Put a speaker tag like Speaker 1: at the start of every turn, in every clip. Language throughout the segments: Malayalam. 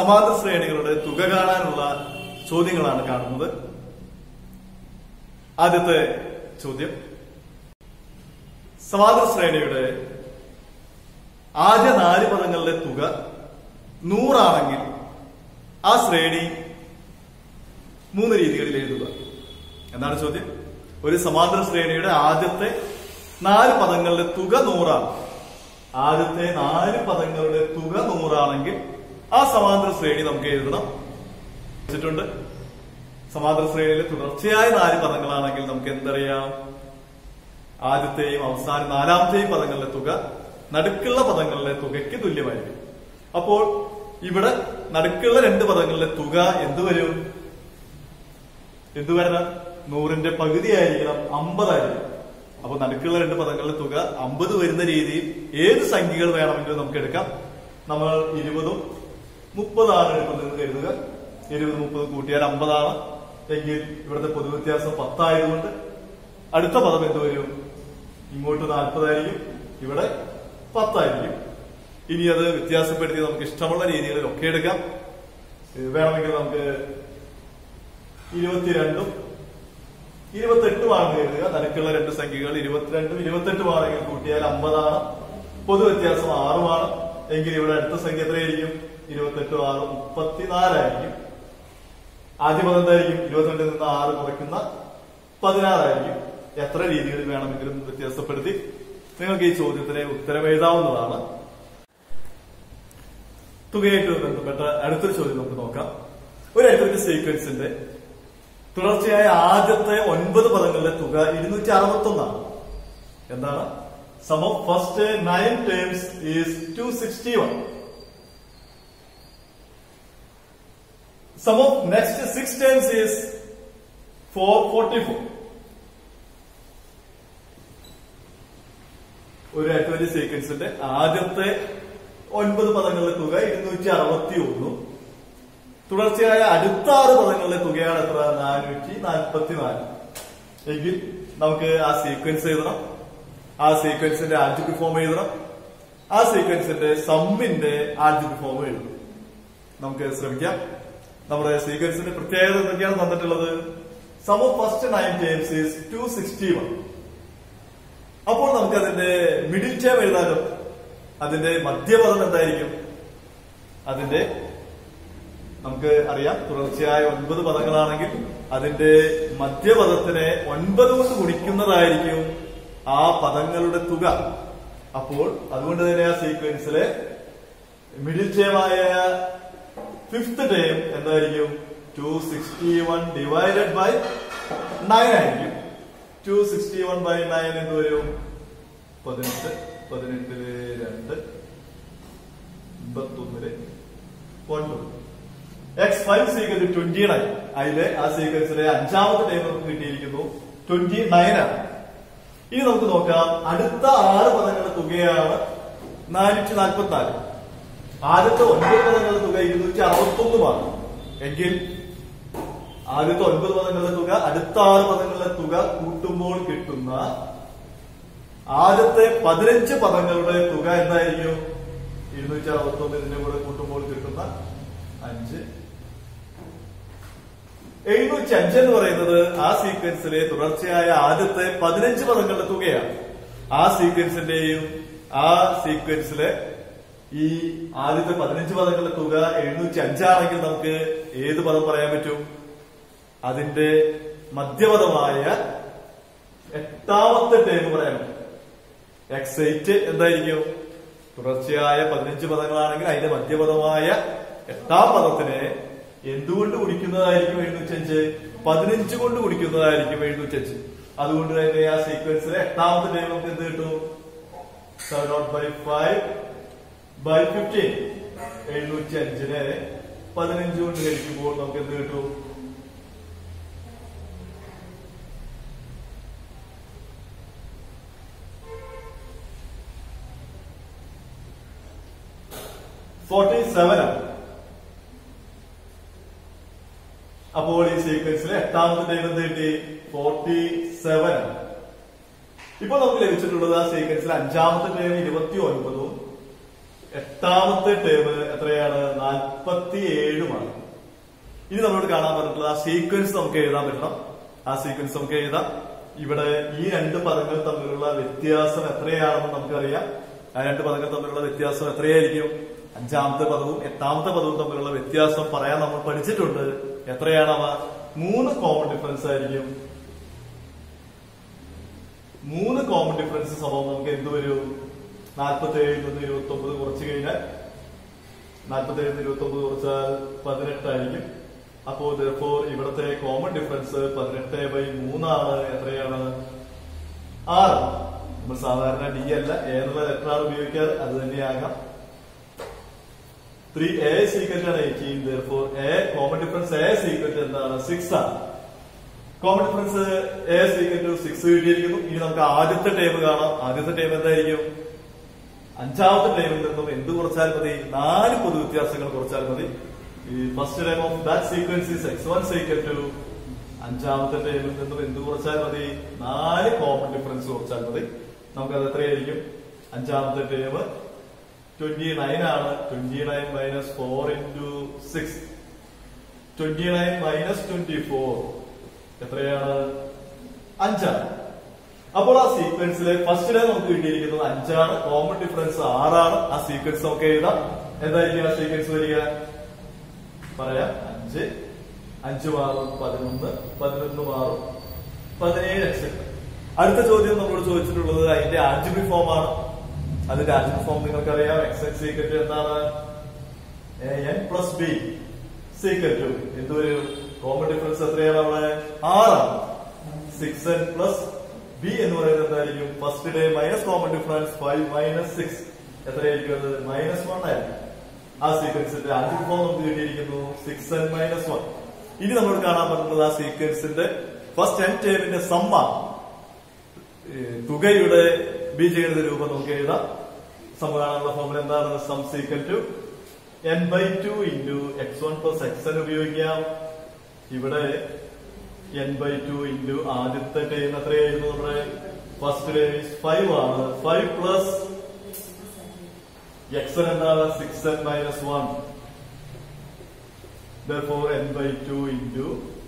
Speaker 1: സമാന്തര ശ്രേണികളുടെ തുക കാണാനുള്ള ചോദ്യങ്ങളാണ് കാണുന്നത് ആദ്യത്തെ ചോദ്യം സമാന്തര ശ്രേണിയുടെ ആദ്യ നാല് പദങ്ങളുടെ തുക നൂറാണെങ്കിൽ ആ ശ്രേണി മൂന്ന് രീതികളിൽ എഴുതുക എന്താണ് ചോദ്യം ഒരു സമാന്തര ശ്രേണിയുടെ ആദ്യത്തെ നാല് പദങ്ങളുടെ തുക നൂറാണ് ആദ്യത്തെ നാല് പദങ്ങളുടെ തുക നൂറാണെങ്കിൽ ആ സമാന്തര ശ്രേണി നമുക്ക് എഴുതണം വെച്ചിട്ടുണ്ട് സമാന്തര ശ്രേണിയിലെ തുടർച്ചയായ നാല് പദങ്ങളാണെങ്കിൽ നമുക്ക് എന്തറിയാം ആദ്യത്തെയും അവസാന നാലാമത്തെയും പദങ്ങളുടെ തുക നടുക്കുള്ള പദങ്ങളുടെ തുകയ്ക്ക് തുല്യമായിരിക്കും അപ്പോൾ ഇവിടെ നടുക്കുള്ള രണ്ട് പദങ്ങളുടെ തുക എന്ത് വരും എന്ത് വരണം നൂറിന്റെ പകുതി ആയിരിക്കണം അമ്പതായിരിക്കും അപ്പൊ നടുക്കുള്ള രണ്ട് പദങ്ങളുടെ തുക അമ്പത് വരുന്ന രീതിയിൽ ഏത് സംഖ്യകൾ വേണമെങ്കിലും നമുക്ക് എടുക്കാം നമ്മൾ ഇരുപതും മുപ്പതാണ് എടുക്കുന്നതെന്ന് കരുതുക ഇരുപത് മുപ്പത് കൂട്ടിയാൽ അമ്പതാണ് എങ്കിൽ ഇവിടുത്തെ പൊതുവ്യത്യാസം പത്തായതുകൊണ്ട് അടുത്ത പദം എന്ത് വരും ഇങ്ങോട്ട് നാൽപ്പതായിരിക്കും ഇവിടെ പത്തായിരിക്കും ഇനി അത് വ്യത്യാസപ്പെടുത്തി നമുക്ക് ഇഷ്ടമുള്ള രീതികളിൽ ഒക്കെ എടുക്കാം ഏഹ് വേണമെങ്കിൽ നമുക്ക് ഇരുപത്തിരണ്ടും ഇരുപത്തെട്ടുമാണ് കരുതുക നടുക്കുള്ള രണ്ട് സംഖ്യകൾ ഇരുപത്തിരണ്ടും ഇരുപത്തെട്ടുമാണെങ്കിൽ കൂട്ടിയാൽ അമ്പതാണ് പൊതു വ്യത്യാസം ആറുമാണ് എങ്കിൽ ഇവിടെ അടുത്ത സംഖ്യ എത്രയായിരിക്കും ഇരുപത്തെട്ടും ആറും മുപ്പത്തിനാലായിരിക്കും ആദ്യ പദം എന്തായിരിക്കും ഇരുപത്തിരണ്ടിൽ നിന്ന് ആറ് കുറയ്ക്കുന്ന പതിനാറായിരിക്കും എത്ര രീതികളിൽ വേണമെങ്കിലും വ്യത്യാസപ്പെടുത്തി നിങ്ങൾക്ക് ഈ ചോദ്യത്തിന് ഉത്തരം എഴുതാവുന്നതാണ് തുകയായിട്ട് ബന്ധപ്പെട്ട അടുത്തൊരു ചോദ്യം നമുക്ക് നോക്കാം ഒരു അടുത്തൊരു സീക്വൻസിന്റെ തുടർച്ചയായ ആദ്യത്തെ ഒൻപത് പദങ്ങളുടെ തുക ഇരുന്നൂറ്റി അറുപത്തി ഒന്നാണ് എന്താണ് sum of first nine terms is two sixty one sum of next six terms is four forty four ഒരു അക്വരി സീക്വൻസിന്റെ ആദ്യത്തെ ഒൻപത് പദങ്ങളുടെ തുക ഇരുന്നൂറ്റി അറുപത്തി ഒന്നും തുടർച്ചയായ അടുത്ത ആറ് പദങ്ങളുടെ തുകയാണ് എത്ര നാനൂറ്റി നാൽപ്പത്തി നാല് എങ്കിൽ നമുക്ക് ആ സീക്വൻസ് എഴുതണം ആ സീക്വൻസിന്റെ ആൽജിബ്രിക് ഫോം എഴുതണം ആ സീക്വൻസിന്റെ സമ്മിന്റെ ആൽജിബ്രിക് ഫോം എഴുതണം നമുക്ക് ശ്രമിക്കാം നമ്മുടെ സീക്വൻസിന്റെ പ്രത്യേകത എന്തൊക്കെയാണ് തന്നിട്ടുള്ളത് sum of first nine terms is two sixty one അപ്പോൾ നമുക്ക് അതിന്റെ മിഡിൽ ടേം എഴുതാലോ അതിന്റെ മധ്യപദം എന്തായിരിക്കും അതിന്റെ നമുക്ക് അറിയാം തുടർച്ചയായ ഒൻപത് പദങ്ങളാണെങ്കിൽ അതിന്റെ മധ്യപദത്തിനെ ഒൻപത് കൊണ്ട് ഗുണിക്കുന്നതായിരിക്കും ആ പദങ്ങളുടെ തുക അപ്പോൾ അതുകൊണ്ട് തന്നെ ആ സീക്വൻസിലെ മിഡിൽ ടേമായ ഫിഫ്ത് ടേം എന്തായിരിക്കും two sixty one divided by nine ആയിരിക്കും two sixty one by nine എന്ത് വരും പതിനെട്ട് പതിനെട്ടില് രണ്ട് എൺപത്തൊന്നില് ഒൻപത് x five sequence twenty nine അതിലെ ആ സീക്വൻസിലെ അഞ്ചാമത്തെ ടൈം നമുക്ക് കിട്ടിയിരിക്കുന്നു ട്വന്റി നയൻ ആണ് ഇനി നമുക്ക് നോക്കാം അടുത്ത ആറ് പദങ്ങളുടെ തുകയാണ് നാനൂറ്റി നാൽപ്പത്തി നാല് ആദ്യത്തെ ഒൻപത് പദങ്ങളുടെ തുക ഇരുന്നൂറ്റി അറുപത്തൊന്നുമാണ് എങ്കിൽ ആദ്യത്തെ ഒൻപത് പദങ്ങളുടെ തുക അടുത്ത ആറ് പദങ്ങളുടെ തുക കൂട്ടുമ്പോൾ കിട്ടുന്ന ആദ്യത്തെ പതിനഞ്ച് പദങ്ങളുടെ തുക എന്തായിരിക്കും ഇരുന്നൂറ്റി അറുപത്തൊന്ന് ഇതിന്റെ കൂടെ കൂട്ടുമ്പോൾ കിട്ടുന്ന അഞ്ച് എഴുന്നൂറ്റി അഞ്ച് എന്ന് പറയുന്നത് ആ സീക്വൻസിലെ തുടർച്ചയായ ആദ്യത്തെ പതിനഞ്ച് പദങ്ങളുടെ തുകയാണ് ആ സീക്വൻസിന്റെയും ആ സീക്വൻസിലെ ഈ ആദ്യത്തെ പതിനഞ്ച് പദങ്ങളുടെ തുക എഴുന്നൂറ്റി അഞ്ചാണെങ്കിൽ നമുക്ക് ഏത് പദം പറയാൻ പറ്റും അതിന്റെ മധ്യപദമായ എട്ടാമത്തെ ടേം പറയാൻ പറ്റും എക്സ് എയ്റ്റ് എന്തായിരിക്കും തുടർച്ചയായ പതിനഞ്ച് പദങ്ങളാണെങ്കിൽ അതിന്റെ മധ്യപദമായ എട്ടാം പദത്തിനെ എന്തുകൊണ്ട് കുടിക്കുന്നതായിരിക്കും എഴുന്നൂറ്റഞ്ച് പതിനഞ്ച് കൊണ്ട് കുടിക്കുന്നതായിരിക്കും എഴുന്നൂറ്റഞ്ച് അതുകൊണ്ട് തന്നെ ആ സീക്വൻസിലെ എട്ടാമത്തെ ടൈം നമുക്ക് എന്ത് കിട്ടും seven naught by five by fifteen എഴുന്നൂറ്റി അഞ്ചിനെ പതിനഞ്ച് കൊണ്ട് ഹരിക്കുമ്പോൾ നമുക്ക് എന്ത് കിട്ടും ഫോർട്ടി സെവൻ ആണ് അപ്പോൾ ഈ സീക്വൻസിലെ എട്ടാമത്തെ ടൈം എന്ത് കിട്ടി ഫോർട്ടി സെവൻ ആണ് ഇപ്പൊ നമുക്ക് ലഭിച്ചിട്ടുള്ളത് ആ സീക്വൻസിൽ അഞ്ചാമത്തെ ടൈം ഇരുപത്തി ഒൻപതും എട്ടാമത്തെ ടേം എത്രയാണ് നാൽപ്പത്തി ഏഴ് മാർക്ക് ഇനി നമ്മളോട് കാണാൻ പറഞ്ഞിട്ടുള്ള ആ സീക്വൻസ് നമുക്ക് എഴുതാൻ പറ്റണം ആ സീക്വൻസ് നമുക്ക് എഴുതാം ഇവിടെ ഈ രണ്ട് പദങ്ങൾ തമ്മിലുള്ള വ്യത്യാസം എത്രയാണെന്ന് നമുക്കറിയാം ആ രണ്ട് പദങ്ങൾ തമ്മിലുള്ള വ്യത്യാസം എത്രയായിരിക്കും അഞ്ചാമത്തെ പദവും എട്ടാമത്തെ പദവും തമ്മിലുള്ള വ്യത്യാസം പറയാൻ നമ്മൾ പഠിച്ചിട്ടുണ്ട് എത്രയാണ് അവ മൂന്ന് കോമൺ ഡിഫറൻസ് ആയിരിക്കും മൂന്ന് കോമൺ ഡിഫറൻസ് സമയം നമുക്ക് എന്ത് വരും നാൽപ്പത്തി ഏഴിൽ നിന്ന് ഇരുപത്തി ഒമ്പത് കുറച്ച് കഴിഞ്ഞാൽ നാൽപ്പത്തി ഏഴിൽ നിന്ന് ഇരുപത്തി ഒമ്പത് കുറച്ചാൽ പതിനെട്ടായിരിക്കും അപ്പോ therefore ഇവിടുത്തെ കോമൺ ഡിഫറൻസ് പതിനെട്ട് ബൈ മൂന്നാണ് എത്രയാണ് ആറ് നമ്മൾ സാധാരണ ഡി അല്ല എ എന്നുള്ള ലെറ്റർ ആണ് ഉപയോഗിക്കാറ് അത് തന്നെയാകാം ത്രീ എ സീക്വറ്റ് ആണ് eighteen therefore a common difference a സീക്വറ്റ് എന്താണ് സിക്സ് ആണ് കോമൺ ഡിഫറൻസ് എ സീക്വറ്റ് സിക്സ് കിട്ടിയിരിക്കുന്നു ഇനി നമുക്ക് ആദ്യത്തെ ടൈം കാണാം ആദ്യത്തെ ടൈം എന്തായിരിക്കും അഞ്ചാമത്തെ ടൈമിൽ നിന്നും എന്ത് കുറച്ചാൽ മതി നാല് പൊതു വ്യത്യാസങ്ങൾ കുറച്ചാൽ മതി ഈ first term of that sequence is x one equal to അഞ്ചാമത്തെ ടൈമിൽ നിന്നും എന്ത് കുറച്ചാൽ മതി നാല് കോമൺ ഡിഫറൻസ് കുറച്ചാൽ മതി നമുക്കത് എത്രയായിരിക്കും അഞ്ചാമത്തെ ടൈം ട്വന്റി നയൻ ആണ് twenty nine minus four into six twenty nine minus twenty four എത്രയാണ് അഞ്ചാണ് അപ്പോൾ ആ സീക്വൻസിലെ ഫസ്റ്റിലെ നമുക്ക് കിട്ടിയിരിക്കുന്നത് അഞ്ചാണ് കോമൺ ഡിഫറൻസ് ആറാണ് ആ സീക്വൻസ് നമുക്ക് എഴുതാം എന്തായിരിക്കും ആ സീക്വൻസ് വരിക പറയാം അഞ്ച് അഞ്ച് മാറും പതിനൊന്ന് പതിനൊന്ന് മാറും പതിനേഴ് എക്സെട്ര അടുത്ത ചോദ്യം നമ്മളോട് ചോദിച്ചിട്ടുള്ളത് അതിന്റെ ആൽജിബ്രി ഫോം ആണ് അതിന്റെ ആൽജിബ്രി ഫോം നിങ്ങൾക്കറിയാം എക്സ് എക്സ് സീക്വറ്റ് എന്താണ് എൻ പ്ലസ് ബി സീക്വറ്റ് എന്തൊരു കോമൺ ഡിഫറൻസ് എത്രയാണ് അവിടെ ആറാണ് സിക്സ് എൻ പ്ലസ് ബി എന്ന് പറയുന്നത് എന്തായിരിക്കും ഫസ്റ്റ് ഡേ minus common difference five minus six എത്രയായിരിക്കും അത് മൈനസ് വൺ ആയിരിക്കും ആ സീക്വൻസിന്റെ ആദ്യ ഫോം നമുക്ക് കിട്ടിയിരിക്കുന്നു സിക്സ് എൻ മൈനസ് വൺ ഇനി നമ്മൾ കാണാൻ പറ്റുന്നത് ആ സീക്വൻസിന്റെ ഫസ്റ്റ് എൻ ടേമിന്റെ സമ്മ തുകയുടെ ബീജഗണിത രൂപം നമുക്ക് എഴുതാം സമ്മ കാണാനുള്ള ഫോമിൽ എന്താണ് sum equal to n by two into x one plus x n ഉപയോഗിക്കാം ഇവിടെ എൻ ബൈ ടു ഇൻറ്റു ആദ്യത്തെ ടൈം എത്രയായിരുന്നു നമ്മുടെ ഫസ്റ്റ് ഡേ ഫൈവ് ആണ് ഫൈവ് പ്ലസ് എക്സ് എൻ എന്താണ് six n minus one therefore n by 2 into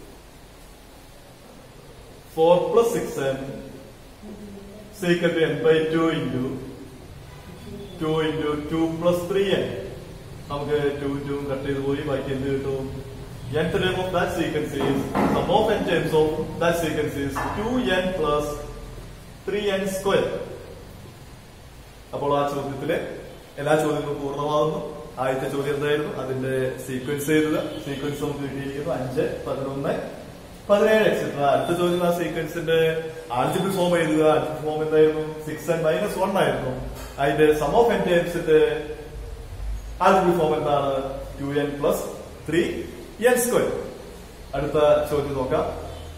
Speaker 1: 4 plus 6n is equal to n by 2 into 2 into 2 plus 3n നമുക്ക് 2 2 കട്ട് ചെയ്ത് പോയി ബാക്കി എന്ത് കിട്ടും nth term of that sequence is sum of n terms of that sequence is 2n plus 3n square അപ്പോൾ ആ ചോദ്യത്തിലെ എല്ലാ ചോദ്യങ്ങളും പൂർണ്ണമാകുന്നു ആദ്യത്തെ ചോദ്യം എന്തായിരുന്നു അതിന്റെ സീക്വൻസ് എഴുതുക സീക്വൻസ് നമുക്ക് കിട്ടിയിരിക്കുന്നു അഞ്ച് പതിനൊന്ന് പതിനേഴ് എക്സെട്ര അടുത്ത ചോദ്യം ആ സീക്വൻസിന്റെ ആൽജിബിൾ ഫോം എഴുതുക ആൽജിബിൾ ഫോം എന്തായിരുന്നു സിക്സ് ആൻഡ് മൈനസ് വൺ ആയിരുന്നു അതിന്റെ സം ഓഫ് എൻ ടൈംസിന്റെ ആൽജിബിൾ ഫോം എന്താണ് two n plus three n square അടുത്ത ചോദ്യം നോക്കാം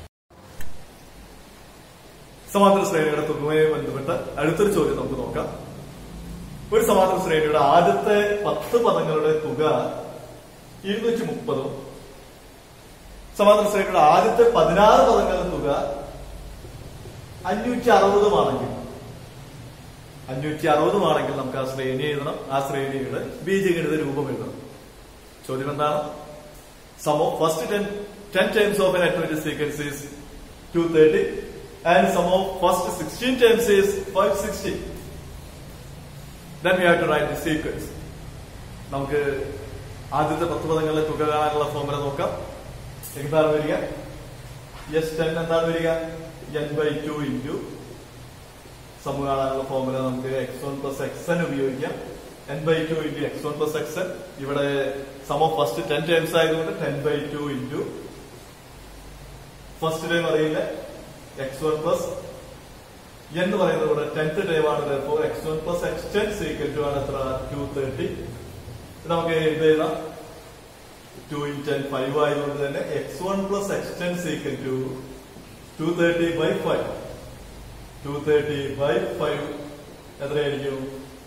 Speaker 1: സമാന്തര ശ്രേണിയുടെ തുകയുമായി ബന്ധപ്പെട്ട് അടുത്തൊരു ചോദ്യം നമുക്ക് നോക്കാം ഒരു സമാന്തര ശ്രേണിയുടെ ആദ്യത്തെ പത്ത് പദങ്ങളുടെ തുക ഇരുന്നൂറ്റി മുപ്പതും സമാന്തര ശ്രേണിയുടെ ആദ്യത്തെ പതിനാറ് പദങ്ങളുടെ തുക അഞ്ഞൂറ്റി അറുപതുമാണെങ്കിൽ അഞ്ഞൂറ്റി അറുപതുമാണെങ്കിൽ നമുക്ക് ആ ശ്രേണി എഴുതണം ആ ശ്രേണിയുടെ ബീജഗണിത രൂപം എഴുതണം ചോദ്യം എന്താണ് sum of first ten ten terms of an arithmetic sequence is two thirty and sum of first sixteen terms is five sixty then we have to write the sequence നമുക്ക് ആദ്യത്തെ പത്ത് പദങ്ങളിലെ തുക കാണാനുള്ള ഫോമുല നോക്കാം എന്താണ് വരിക എസ് ടെൻ എന്താണ് വരിക എൻ ബൈ ടു ഇൻറ്റു സമ കാണാനുള്ള ഫോമുല നമുക്ക് x one plus x n ഉപയോഗിക്കാം n by two into x one plus x n ഇവിടെ sum of first ten terms ആയതുകൊണ്ട് ten by two into first term അറിയില്ല എക്സ് വൺ പ്ലസ് എന്ന് പറയുന്നത് ഇവിടെ ടെൻത്ത് ടൈം ആണ് therefore x one plus x ten equal to ആണ് എത്ര ടു തേർട്ടി നമുക്ക് ഇത് എഴുതാം ടു ഇൻ ടെൻ ഫൈവ് ആയതുകൊണ്ട് തന്നെ x one plus x ten equal to two thirty by five two thirty by five എത്രയായിരിക്കും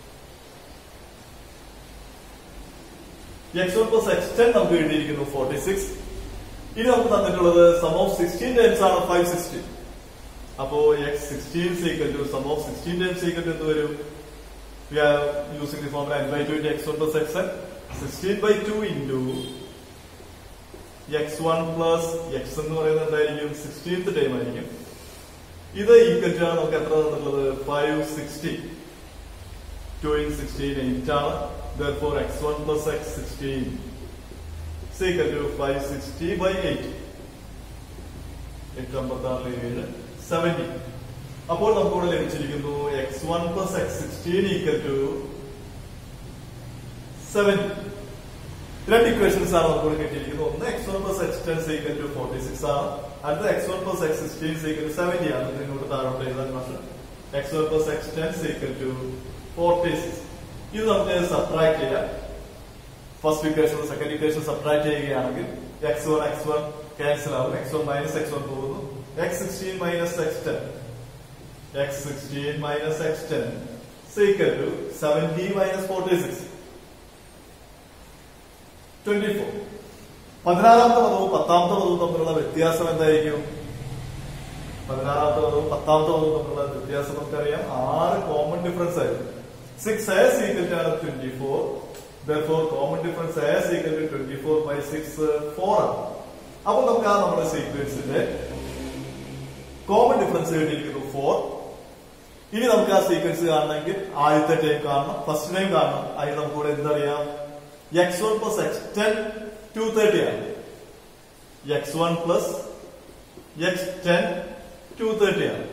Speaker 1: x one plus x ten നമുക്ക് കിട്ടിയിരിക്കുന്നു ഫോർട്ടി സിക്സ് ഇനി നമുക്ക് തന്നിട്ടുള്ളത് സം ഓഫ് സിക്സ്റ്റീൻ ടൈംസ് ആണ് ഫൈവ് സിക്സ്റ്റീൻ അപ്പോ x sixteen equal to sum of sixteen terms equal to എന്ത് വരും we are using the formula n by 2 into x1 plus xn 16 by 2 into x1 plus x എന്ന് പറയുന്നത് എന്തായിരിക്കും സിക്സ്റ്റീൻത്ത് ടൈം ആയിരിക്കും ഇത് ഈക്വൽ ടു ആണ് നമുക്ക് എത്ര തന്നിട്ടുള്ളത് five sixty two in sixteen eight ആണ് therefore x1 plus x 16 is equal to 560 by 8 എട്ട് അമ്പത്തി ഏഴ് സെവന്റി അപ്പോൾ നമുക്കിവിടെ ലഭിച്ചിരിക്കുന്നു x one plus x sixteen equal to seventy രണ്ട് ഇക്വേഷൻസ് ആണ് നമുക്കിവിടെ കിട്ടിയിരിക്കുന്നത് ഒന്ന് x one plus x ten equal to forty six ആണ് അടുത്ത x one plus x sixteen equal to seventy ആണ് ഇത് ഇങ്ങോട്ട് താഴോട്ട് എഴുതാൻ മാസം x one plus x ten equal to forty six ഇത് നമുക്ക് സബ്ട്രാക്ട് ചെയ്യാം first equation second equation subtract ചെയ്യുകയാണെങ്കിൽ x one x one cancel ആവും x one minus x one പോകുന്നു x sixteen minus x ten x sixteen minus x ten equal to seventy minus forty six twenty four പതിനാറാമത്തെ പദവും പത്താമത്തെ പദവും തമ്മിലുള്ള വ്യത്യാസം എന്തായിരിക്കും പതിനാറാമത്തെ പദവും പത്താമത്തെ പദവും തമ്മിലുള്ള വ്യത്യാസം നമുക്കറിയാം ആറ് കോമൺ ഡിഫറൻസ് ആയിരുന്നു സിക്സ് എ സീക്വൽ ടു ആണ് twenty four therefore common difference a equal to twenty four by six four ആണ് അപ്പൊ നമുക്ക് ആ നമ്മുടെ സീക്വൻസിന്റെ കോമൺ ഡിഫറൻസ് കിട്ടിയിരിക്കുന്നു ഫോർ ഇനി നമുക്ക് ആ സീക്വൻസ് കാണണമെങ്കിൽ ആദ്യത്തെ ടൈം കാണണം ഫസ്റ്റ് ടൈം കാണണം അതിന് നമുക്ക് ഇവിടെ എന്തറിയാം x one plus x ten two thirty ആണ് x one plus x ten two thirty ആണ്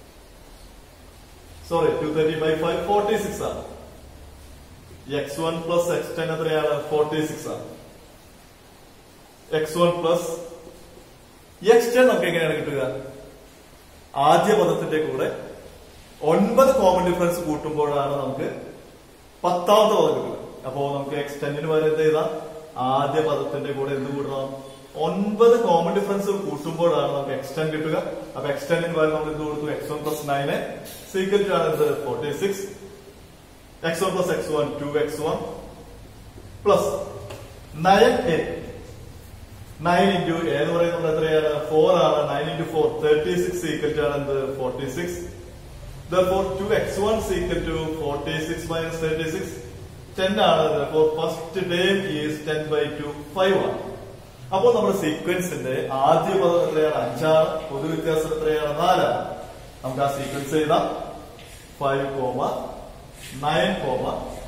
Speaker 1: sorry two thirty by five forty six ആണ് x one plus x ten എത്രയാണ് ഫോർട്ടി സിക്സ് ആണ് x one plus x ten നമുക്ക് എങ്ങനെയാണ് കിട്ടുക ആദ്യ പദത്തിന്റെ കൂടെ ഒൻപത് കോമൺ ഡിഫറൻസ് കൂട്ടുമ്പോഴാണ് നമുക്ക് പത്താമത്തെ പദം കിട്ടുക അപ്പോ നമുക്ക് എക്സ് ടെന്നിന് പകരം എന്ത് ചെയ്താം ആദ്യ പദത്തിന്റെ കൂടെ എന്ത് കൂട്ടണം ഒൻപത് കോമൺ ഡിഫറൻസ് കൂട്ടുമ്പോഴാണ് നമുക്ക് എക്സ് ടെൻ കിട്ടുക അപ്പൊ എക്സ് ടെന്നിന് പകരം നമ്മൾ എന്ത് കൊടുത്തു x one plus nine equal ആണ് എന്ത് forty six x one plus x one two x one plus nine a nine into a എന്ന് പറയുന്നത് എത്രയാണ് ഫോർ ആണ് nine into four thirty six equal to ആണ് എന്ത് forty six therefore 2x1 is equal to 46 minus 36 10 ആണ് therefore first term is 10 by 2 5 ആണ് അപ്പോൾ നമ്മുടെ സീക്വൻസിന്റെ ആദ്യ പദം എത്രയാണ് അഞ്ചാണ് പൊതുവ്യത്യാസം എത്രയാണ് നാലാണ് നമുക്ക് ആ സീക്വൻസ് എഴുതാം five comma nine comma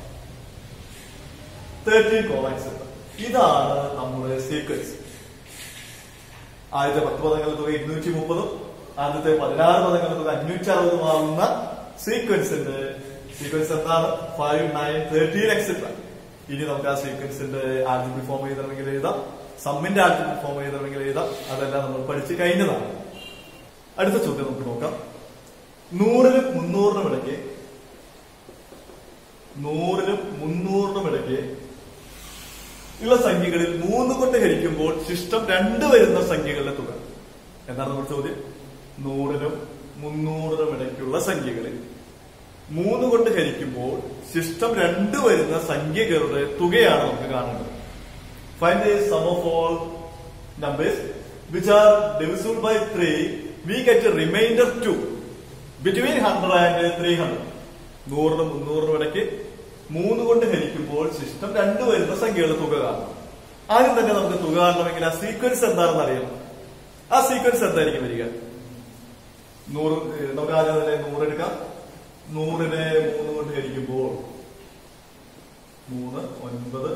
Speaker 1: thirteen comma etcetera ഇതാണ് നമ്മുടെ സീക്വൻസ് ആദ്യത്തെ പത്ത് പദങ്ങളുടെ തുക ഇരുന്നൂറ്റി മുപ്പതും ആദ്യത്തെ പതിനാറ് പദങ്ങളുടെ തുക അഞ്ഞൂറ്റി അറുപതുമാകുന്ന സീക്വൻസിന്റെ സീക്വൻസ് എന്താണ് ഫൈവ് നയൻ തേർട്ടീൻ എക്സെട്ര ഇനി നമുക്ക് ആ സീക്വൻസിന്റെ ആൽജിബ്രിക് ഫോം എഴുതണമെങ്കിൽ എഴുതാം സമ്മിന്റെ ആൽജിബ്രിക് ഫോം എഴുതണമെങ്കിൽ എഴുതാം അതെല്ലാം നമ്മൾ പഠിച്ചു കഴിഞ്ഞതാണ് അടുത്ത ചോദ്യം നമുക്ക് നോക്കാം നൂറിനും മുന്നൂറിനും ഇടയ്ക്ക് നൂറിനും മുന്നൂറിനും ഇടയ്ക്ക് ഉള്ള സംഖ്യകളിൽ മൂന്ന് കൊണ്ട് ഹരിക്കുമ്പോൾ ശിഷ്ടം രണ്ട് വരുന്ന സംഖ്യകളുടെ തുക എന്താണ് നമ്മുടെ ചോദ്യം നൂറിനും മുന്നൂറിനും ഇടയ്ക്കുള്ള സംഖ്യകളിൽ മൂന്ന് കൊണ്ട് ഹരിക്കുമ്പോൾ ശിഷ്ടം രണ്ട് വരുന്ന സംഖ്യകളുടെ തുകയാണ് നമുക്ക് കാണേണ്ടത് find the sum of all numbers which are divisible by three we get remainder two between hundred and three hundred നൂറിനും മുന്നൂറിനും ഇടയ്ക്ക് മൂന്ന് കൊണ്ട് ഹരിക്കുമ്പോൾ ശിഷ്ടം രണ്ട് വരുന്ന സംഖ്യകളുടെ തുക കാണണം ആദ്യം തന്നെ നമുക്ക് തുക കാണണമെങ്കിൽ ആ സീക്വൻസ് എന്താണെന്ന് അറിയണം ആ സീക്വൻസ് എന്തായിരിക്കും വരിക നൂറ് ഏഹ് നമുക്ക് ആദ്യം തന്നെ നൂറ് എടുക്കാം നൂറിനെ മൂന്ന് കൊണ്ട് ഹരിക്കുമ്പോൾ മൂന്ന് ഒൻപത്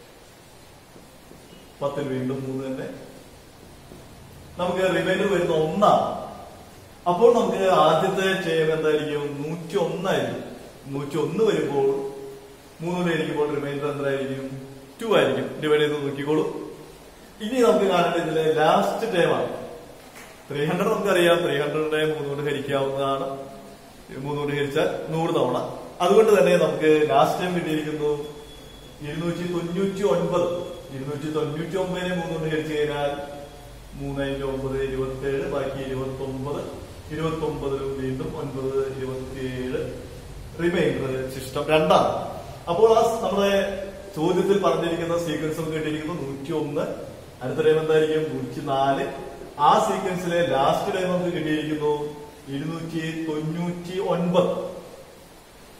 Speaker 1: പത്തിൽ വീണ്ടും മൂന്ന് തന്നെ നമുക്ക് റിമൈൻഡർ വരുന്ന ഒന്നാണ് അപ്പോൾ നമുക്ക് ആദ്യത്തെ ടേം എന്തായിരിക്കും നൂറ്റി ഒന്നായിരിക്കും നൂറ്റി ഒന്ന് വരുമ്പോൾ മൂന്ന് ആയിരിക്കുമ്പോൾ റിമൈൻഡർ എന്തായിരിക്കും ടു ആയിരിക്കും ഡിവൈഡ് ചെയ്ത് നോക്കിക്കോളൂ ഇനി നമുക്ക് കാണേണ്ട ഇതിലെ ലാസ്റ്റ് ടേമാണ് ത്രീ ഹൺഡ്രഡ് നമുക്കറിയാം ത്രീ ഹൺഡ്രഡിനെ മൂന്ന് കൊണ്ട് ഹരിക്കാവുന്നതാണ് മൂന്ന് കൊണ്ട് ഹരിച്ചാൽ നൂറ് തവണ അതുകൊണ്ട് തന്നെ നമുക്ക് ലാസ്റ്റ് ടൈം കിട്ടിയിരിക്കുന്നു ഇരുന്നൂറ്റി തൊണ്ണൂറ്റി ഒൻപത് ഇരുന്നൂറ്റി തൊണ്ണൂറ്റി ഒമ്പതിനെ മൂന്ന് കൊണ്ട് ഹരിച്ചു കഴിഞ്ഞാൽ മൂന്ന് ഇൻറ്റു ഒമ്പത് ഇരുപത്തി ഏഴ് ബാക്കി ഇരുപത്തി ഒമ്പത് ഇരുപത്തി ഒമ്പതിലും വീണ്ടും ഒൻപത് ഇരുപത്തിയേഴ് റിമൈൻഡർ ശിഷ്ടം രണ്ടാണ് അപ്പോൾ ആ നമ്മുടെ ചോദ്യത്തിൽ പറഞ്ഞിരിക്കുന്ന സീക്വൻസ് നമുക്ക് കിട്ടിയിരിക്കുന്നു നൂറ്റി ഒന്ന് അടുത്ത ടൈം എന്തായിരിക്കും നൂറ്റി നാല് ആ സീക്വൻസിലെ ലാസ്റ്റ് ടൈം നമുക്ക് കിട്ടിയിരിക്കുന്നു ഇരുന്നൂറ്റി തൊണ്ണൂറ്റി ഒൻപത്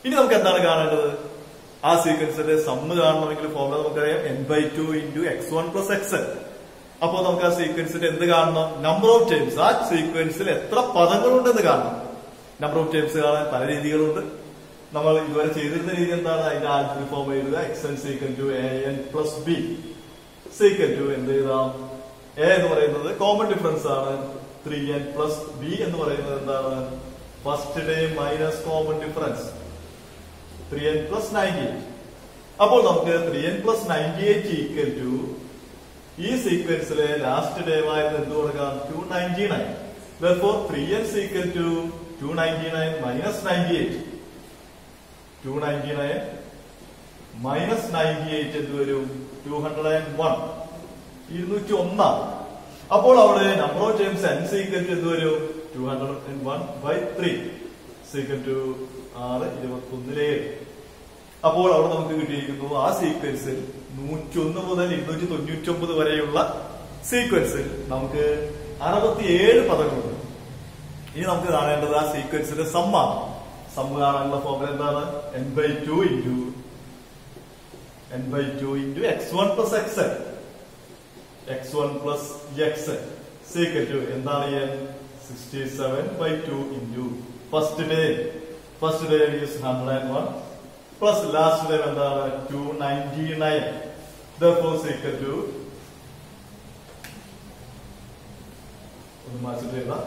Speaker 1: ഇനി നമുക്ക് എന്താണ് കാണേണ്ടത് ആ സീക്വൻസിന്റെ സമ്മ് കാണണമെങ്കിൽ ഫോർമുല നമുക്കറിയാം n by two into x one plus x n അപ്പോൾ നമുക്ക് ആ സീക്വൻസിന്റെ എന്ത് കാണണം നമ്പർ ഓഫ് ടൈംസ് ആ സീക്വൻസിൽ എത്ര പദങ്ങളുണ്ടെന്ന് കാണണം നമ്പർ ഓഫ് ടൈംസ് കാണാൻ പല രീതികളുണ്ട് നമ്മൾ ഇതുവരെ ചെയ്തിരുന്ന രീതി എന്താണ് അതിന്റെ ആൽഫി ഫോം എഴുതുക X N sequin to A N plus B sequin to എന്ത് എഴുതാം എ എന്ന് പറയുന്നത് കോമൺ ഡിഫറൻസ് ആണ് ത്രീ എൻ പ്ലസ് ബി എന്ന് പറയുന്നത് എന്താണ് ഫസ്റ്റ് ഡേ minus common difference three N plus ninety eight അപ്പോൾ നമുക്ക് three N plus ninety eight equal to ഈ സീക്വൻസിലെ ലാസ്റ്റ് ഡേ ആയിരുന്നു എന്ത് കൊടുക്കാം to ninety nine therefore three N equal to to ninety nine minus ninety eight two ninety nine minus ninety eight എന്ത് വരും ടു ഹൺഡ്രഡ് ആൻഡ് വൺ ഇരുന്നൂറ്റി ഒന്നാം അപ്പോൾ അവിടെ number of terms n equal to എന്ത് വരും two hundred and one by three equal to ആറ് ഇരുപത്തി ഒന്നിലേഴ് അപ്പോൾ അവിടെ നമുക്ക് കിട്ടിയിരിക്കുന്നു ആ സീക്വൻസിൽ നൂറ്റൊന്ന് മുതൽ ഇരുന്നൂറ്റി തൊണ്ണൂറ്റി ഒമ്പത് വരെയുള്ള സീക്വൻസിൽ നമുക്ക് അറുപത്തിയേഴ് പദങ്ങളുണ്ട് ഇനി നമുക്ക് കാണേണ്ടത് ആ സീക്വൻസിന്റെ സമ്മാണ് സമ്മ് കാണാനുള്ള ഫോർമുല എന്താണ് n by two into n by two into x one plus x n x one plus x n equal to എന്താണ് n sixty seven by two into first day first day is hundred and one plus last day എന്താണ് two ninety nine therefore equal to ഒന്ന് മാറ്റിട്ട് എഴുതാം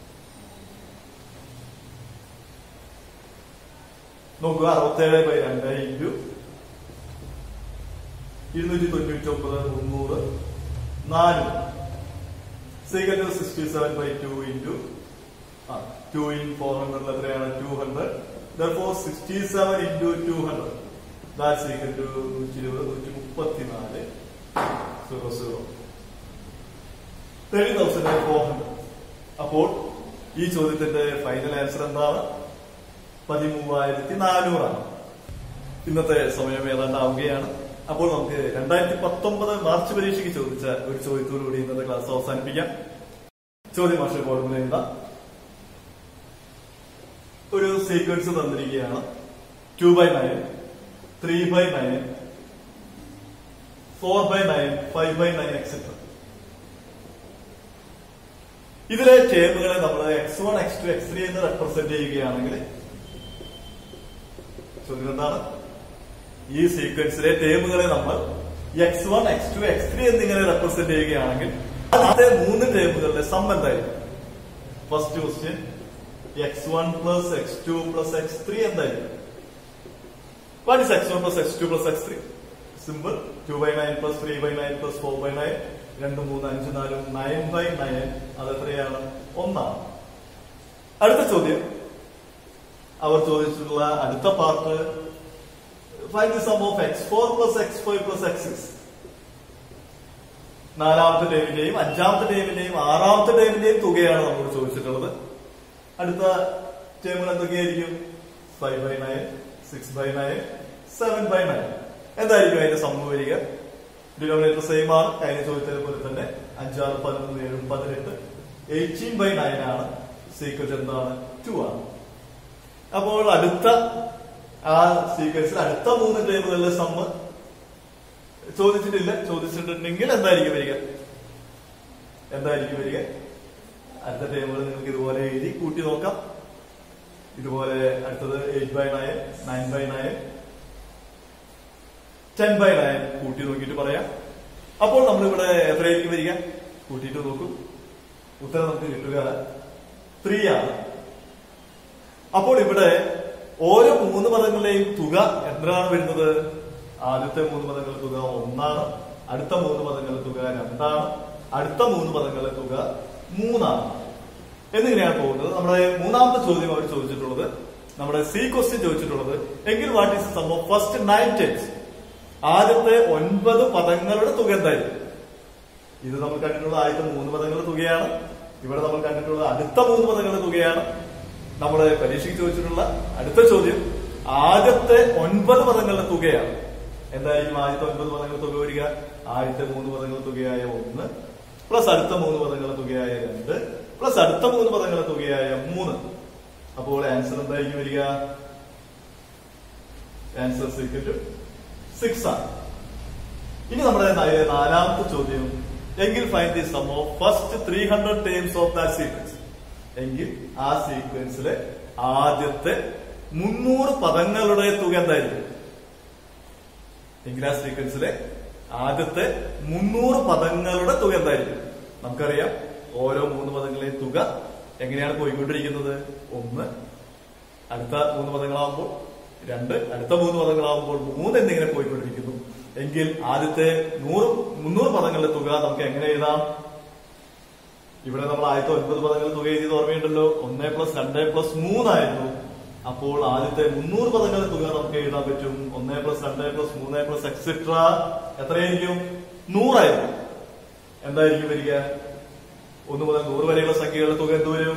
Speaker 1: നോക്കുക അറുപത്തേഴ് ബൈ രണ്ട് ഇൻറ്റു ഇരുന്നൂറ്റി തൊണ്ണൂറ്റി ഒമ്പത് മുന്നൂറ് നാല് equal to sixty seven by two into two in four hundred എത്രയാണ് two hundred therefore 67 into 200 that's equal to 120 134 0 0 30400 അപ്പോൾ ഈ ചോദ്യത്തിന്റെ ഫൈനൽ ആൻസർ എന്താണ് പതിമൂവായിരത്തി നാനൂറാണ് ഇന്നത്തെ സമയം ഏതാണ്ട് ആവുകയാണ് അപ്പോൾ നമുക്ക് രണ്ടായിരത്തി പത്തൊമ്പത് മാർച്ച് പരീക്ഷയ്ക്ക് ചോദിച്ച ഒരു ചോദ്യത്തോടുകൂടി ഇന്നത്തെ ക്ലാസ് അവസാനിപ്പിക്കാം ചോദ്യം മാഷ ബോർഡിൽ എഴുതാം ഒരു സീക്വൻസ് തന്നിരിക്കുകയാണ് two by nine three by nine four by nine five by nine etcetera ഇതിലെ ടേമുകളെ നമ്മൾ x one x two x three എന്ന് റെപ്രസെന്റ് ചെയ്യുകയാണെങ്കിൽ ചോദ്യം എന്താണ് ഈ സീക്വൻസിലെ ടേമുകളെ നമ്മൾ x one x two x three എന്നിങ്ങനെ റെപ്രസെന്റ് ചെയ്യുകയാണെങ്കിൽ ആദ്യത്തെ മൂന്ന് ടേമുകളുടെ സം എന്തായിരിക്കും first question x one plus x two plus x three എന്തായിരിക്കും what is x one plus x two plus x three simple two by nine plus three by nine plus four by nine രണ്ട് മൂന്ന് അഞ്ച് നാലും നയൻ ബൈ നയൻ അത് എത്രയാണ് ഒന്നാണ് അടുത്ത ചോദ്യം അവർ ചോദിച്ചിട്ടുള്ള അടുത്ത part find the sum of x four plus x five plus x six നാലാമത്തെ ടൈമിന്റെയും അഞ്ചാമത്തെ ടൈമിന്റെയും ആറാമത്തെ ടൈമിന്റെയും തുകയാണ് നമ്മളോട് ചോദിച്ചിട്ടുള്ളത് അടുത്ത ടേമുകൾ എന്തൊക്കെയായിരിക്കും five by nine six by nine seven by nine എന്തായിരിക്കും അതിന്റെ സംഭവം വരിക ഡിനോമിനേറ്റർ സെയിം ആണ് കഴിഞ്ഞ ചോദിച്ചത് പോലെ തന്നെ അഞ്ചാറ് പതിനൊന്ന് ഏഴ് പതിനെട്ട് എയ്റ്റീൻ ബൈ നയൻ ആണ് സീക്വൻസ് എന്താണ് ടു ആണ് അപ്പോൾ അടുത്ത ആ സീക്വൻസിൽ അടുത്ത മൂന്ന് ടേമുകളിലെ സമ്മ് ചോദിച്ചിട്ടില്ല ചോദിച്ചിട്ടുണ്ടെങ്കിൽ എന്തായിരിക്കും വരിക എന്തായിരിക്കും വരിക അടുത്ത ടേമുകൾ നിങ്ങൾക്ക് ഇതുപോലെ എഴുതി കൂട്ടി നോക്കാം ഇതുപോലെ അടുത്തത് eight by nine nine by nine ten by nine കൂട്ടി നോക്കിയിട്ട് പറയാം അപ്പോൾ നമ്മളിവിടെ എത്രയായിരിക്കും വരിക കൂട്ടിയിട്ട് നോക്കും ഉത്തരം നമുക്ക് കിട്ടുക ത്രീ ആണ് അപ്പോൾ ഇവിടെ ഓരോ മൂന്ന് പദങ്ങളുടെയും തുക എത്രയാണ് വരുന്നത് ആദ്യത്തെ മൂന്ന് പദങ്ങളുടെ തുക ഒന്നാണ് അടുത്ത മൂന്ന് പദങ്ങളുടെ തുക രണ്ടാണ് അടുത്ത മൂന്ന് പദങ്ങളുടെ തുക മൂന്നാണ് എന്നിങ്ങനെയാണ് പോകുന്നത് നമ്മുടെ മൂന്നാമത്തെ ചോദ്യം അവർ ചോദിച്ചിട്ടുള്ളത് നമ്മുടെ സി ക്വസ്റ്റ്യൻ ചോദിച്ചിട്ടുള്ളത് എങ്കിൽ what is sum of first nine terms ആദ്യത്തെ ഒൻപത് പദങ്ങളുടെ തുക എന്തായിരിക്കും ഇത് നമ്മൾ കണ്ടിട്ടുള്ള ആദ്യത്തെ മൂന്ന് പദങ്ങളുടെ തുകയാണ് ഇവിടെ നമ്മൾ കണ്ടിട്ടുള്ള അടുത്ത മൂന്ന് പദങ്ങളുടെ തുകയാണ് നമ്മുടെ പരീക്ഷയ്ക്ക് ചോദിച്ചിട്ടുള്ള അടുത്ത ചോദ്യം ആദ്യത്തെ ഒൻപത് പദങ്ങളുടെ തുകയാണ് എന്തായിരിക്കും ആദ്യത്തെ ഒൻപത് പദങ്ങളുടെ തുക വരിക ആദ്യത്തെ മൂന്ന് പദങ്ങളുടെ തുകയായ ഒന്ന് പ്ലസ് അടുത്ത മൂന്ന് പദങ്ങളുടെ തുകയായ രണ്ട് പ്ലസ് അടുത്ത മൂന്ന് പദങ്ങളുടെ തുകയായ മൂന്ന് അപ്പോൾ ആൻസർ എന്തായിരിക്കും വരിക ആൻസർ സീക്വൽ ടു സിക്സ് ആണ് ഇനി നമ്മുടെ നാ- നാലാമത്തെ ചോദ്യം എങ്കിൽ find the sum of first three hundred terms of that sequence എങ്കിൽ ആ സീക്വൻസിലെ ആദ്യത്തെ മുന്നൂറ് പദങ്ങളുടെ തുക എന്തായിരിക്കും എങ്കിൽ ആ സീക്വൻസിലെ ആദ്യത്തെ മുന്നൂറ് പദങ്ങളുടെ തുക എന്തായിരിക്കും നമുക്കറിയാം ഓരോ മൂന്ന് പദങ്ങളെയും തുക എങ്ങനെയാണ് പോയിക്കൊണ്ടിരിക്കുന്നത് ഒന്ന് അടുത്ത മൂന്ന് പദങ്ങളാവുമ്പോൾ രണ്ട് അടുത്ത മൂന്ന് പദങ്ങളാവുമ്പോൾ മൂന്ന് എന്നിങ്ങനെ പോയിക്കൊണ്ടിരിക്കുന്നു എങ്കിൽ ആദ്യത്തെ നൂറ് മുന്നൂറ് പദങ്ങളുടെ തുക നമുക്ക് എങ്ങനെ എഴുതാം ഇവിടെ നമ്മൾ ആദ്യത്തെ ഒൻപത് പദങ്ങൾ തുക എഴുതിയത് ഓർമ്മയുണ്ടല്ലോ ഒന്ന് പ്ലസ് രണ്ട് പ്ലസ് മൂന്നായിരുന്നു അപ്പോൾ ആദ്യത്തെ മുന്നൂറ് പദങ്ങളുടെ തുക നമുക്ക് എഴുതാൻ പറ്റും ഒന്ന് പ്ലസ് രണ്ട് പ്ലസ് മൂന്ന് പ്ലസ് എക്സെട്ര എത്രയായിരിക്കും നൂറായിരിക്കും എന്തായിരിക്കും വരിക ഒന്ന് മുതൽ നൂറ് വരെയുള്ള സംഖ്യകളുടെ തുക എന്ത് വരും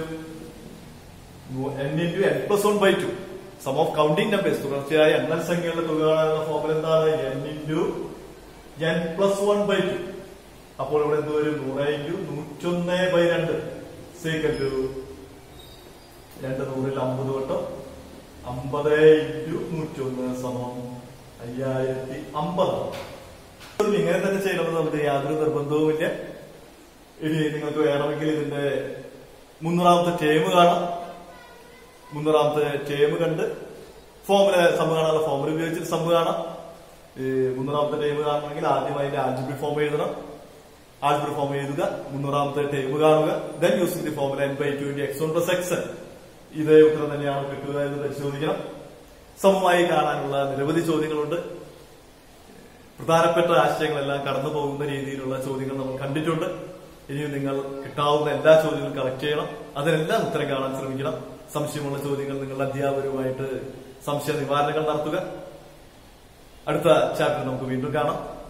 Speaker 1: n into n plus one by two sum of counting numbers തുടർച്ചയായ എണ്ണൽ സംഖ്യകളുടെ തുക കാണാനുള്ള ഫോർമുല എന്താണ് n into n plus one by two അപ്പോൾ ഇവിടെ എന്ത് വരും നൂറ് ഇൻറ്റു നൂറ്റൊന്ന് ബൈ രണ്ട് സീക്കൽ ടു രണ്ട് നൂറിൽ അമ്പത് വട്ടം അമ്പത് ഇൻറ്റു നൂറ്റൊന്ന് സമം അയ്യായിരത്തി അമ്പത് ഇങ്ങനെ തന്നെ ചെയ്യണമെന്ന് നമുക്ക് യാതൊരു നിർബന്ധവുമില്ല ഇനി നിങ്ങൾക്ക് വേണമെങ്കിൽ ഇതിന്റെ മുന്നൂറാമത്തെ ടേം കാണാം മുന്നൂറാമത്തെ ടേം കണ്ട് ഫോമുല സമ്മ കാണാനുള്ള ഫോമുല ഉപയോഗിച്ചിട്ട് സമ്മ കാണാം ഈ മുന്നൂറാമത്തെ ടേം കാണണമെങ്കിൽ ആദ്യം അതിന്റെ ആൽജിബ്രി ഫോം എഴുതണം ആൽജിബ്രി ഫോം എഴുതുക മുന്നൂറാമത്തെ ടേം കാണുക then using the formula n by two into x one plus x ഇതേ ഉത്തരം തന്നെയാണ് കിട്ടുക എന്ന് പരിശോധിക്കണം സമമായി കാണാനുള്ള നിരവധി ചോദ്യങ്ങളുണ്ട് പ്രധാനപ്പെട്ട ആശയങ്ങളെല്ലാം കടന്നു പോകുന്ന രീതിയിലുള്ള ചോദ്യങ്ങൾ നമ്മൾ കണ്ടിട്ടുണ്ട് ഇനിയും നിങ്ങൾ കിട്ടാവുന്ന എല്ലാ ചോദ്യങ്ങളും കളക്ട് ചെയ്യണം അതിനെല്ലാം ഉത്തരം കാണാൻ ശ്രമിക്കണം സംശയമുള്ള ചോദ്യങ്ങൾ നിങ്ങളുടെ അധ്യാപകരുമായിട്ട് സംശയ നിവാരണങ്ങൾ നടത്തുക അടുത്ത ചാപ്റ്റർ നമുക്ക് വീണ്ടും കാണാം